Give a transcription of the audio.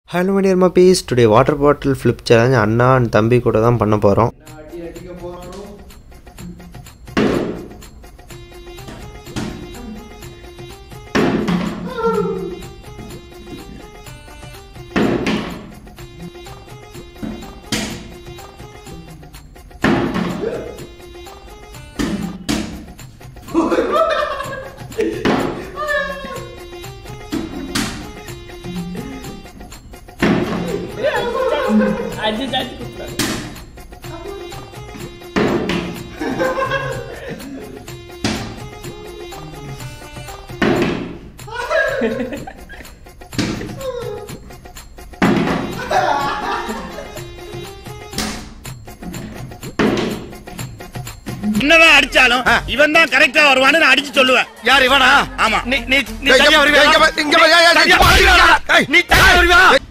Hello மணியர் மப்பீஸ் today water bottle flip challenge அண்ணா அண்ட் தம்பி கூட தான் பண்ண போகிறோம் அஞ்சு சாச்சு கொடுத்தாரு என்னதான் அடிச்சாலும் இவன் தான் கரெக்டா வருவான்னு நான் அடிச்சு சொல்லுவேன் யார் இவனா ஆமா நீ நீ நீ ஏய், தனியா இங்க- வருவியா இங்க வா, இங்க வா, ஏய், ஏய், தனியா இங்க வா, வருவியா? ஏய், நீ தனியா வருவியா ஏய்,